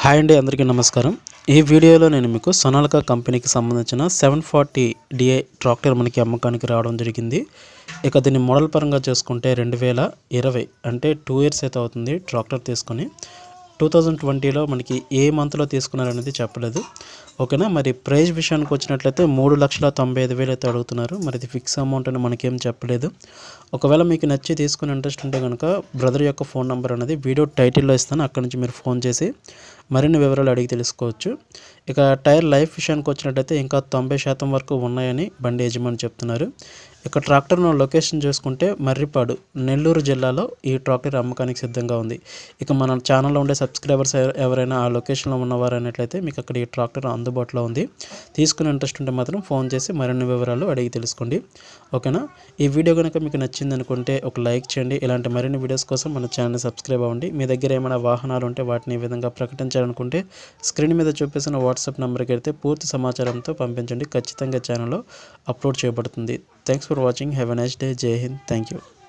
hi అండి అందరికీ నమస్కారం ఈ వీడియోలో నేను మీకు సొనాలికా కంపెనీకి సంబంధించిన సెవెన్ ఫార్టీ డిఐ ట్రాక్టర్ మనకి అమ్మకానికి రావడం జరిగింది ఇక దీన్ని మోడల్ పరంగా చూసుకుంటే రెండు వేల ఇరవై అంటే టూ ఇయర్స్ అయితే అవుతుంది ట్రాక్టర్ తీసుకొని టూ థౌజండ్ ట్వంటీలో మనకి ఏ మంత్లో తీసుకున్నారనేది చెప్పలేదు ఓకేనా మరి ప్రైజ్ విషయానికి వచ్చినట్లయితే మూడు లక్షల తొంభై ఐదు వేలు అయితే అడుగుతున్నారు మరి ఇది ఫిక్స్ అమౌంట్ అని మనకేం చెప్పలేదు ఒకవేళ మీకు నచ్చి తీసుకునే ఇంట్రెస్ట్ ఉంటే కనుక బ్రదర్ యొక్క ఫోన్ నెంబర్ అనేది వీడియో టైటిల్లో ఇస్తాను అక్కడ నుంచి మీరు ఫోన్ చేసి మరిన్ని వివరాలు అడిగి తెలుసుకోవచ్చు ఇక టైర్ లైఫ్ విషయానికి వచ్చినట్టయితే ఇంకా తొంభై శాతం వరకు ఉన్నాయని బండి యజమాని చెప్తున్నారు ఇక ట్రాక్టర్ లొకేషన్ చూసుకుంటే మర్రిపాడు నెల్లూరు జిల్లాలో ఈ ట్రాక్టర్ అమ్మకానికి సిద్ధంగా ఉంది ఇక మన ఛానల్లో ఉండే సబ్స్క్రైబర్స్ ఎవ- ఎవరైనా ఆ లొకేషన్లో ఉన్నవారు అన్నట్లయితే మీకు అక్కడ ఈ ట్రాక్టర్ అందుబాటులో ఉంది తీసుకునే ఇంట్రెస్ట్ ఉంటే మాత్రం ఫోన్ చేసి మరిన్ని వివరాలు అడిగి తెలుసుకోండి ఓకేనా ఈ వీడియో కనుక మీకు నచ్చింది అనుకుంటే ఒక లైక్ చేయండి ఇలాంటి మరిన్ని వీడియోస్ కోసం మన ఛానల్ సబ్స్క్రైబ్ అవ్వండి మీ దగ్గర ఏమైనా వాహనాలు ఉంటే వాటిని ఈ విధంగా ప్రకటించాలనుకుంటే స్క్రీన్ మీద చూపిస్తున్న వాట్సాప్ నెంబర్కి అయితే పూర్తి సమాచారంతో పంపించండి ఖచ్చితంగా ఛానల్లో అప్లోడ్ చేయబడుతుంది thanks for watching have a nice day Jai Hind thank you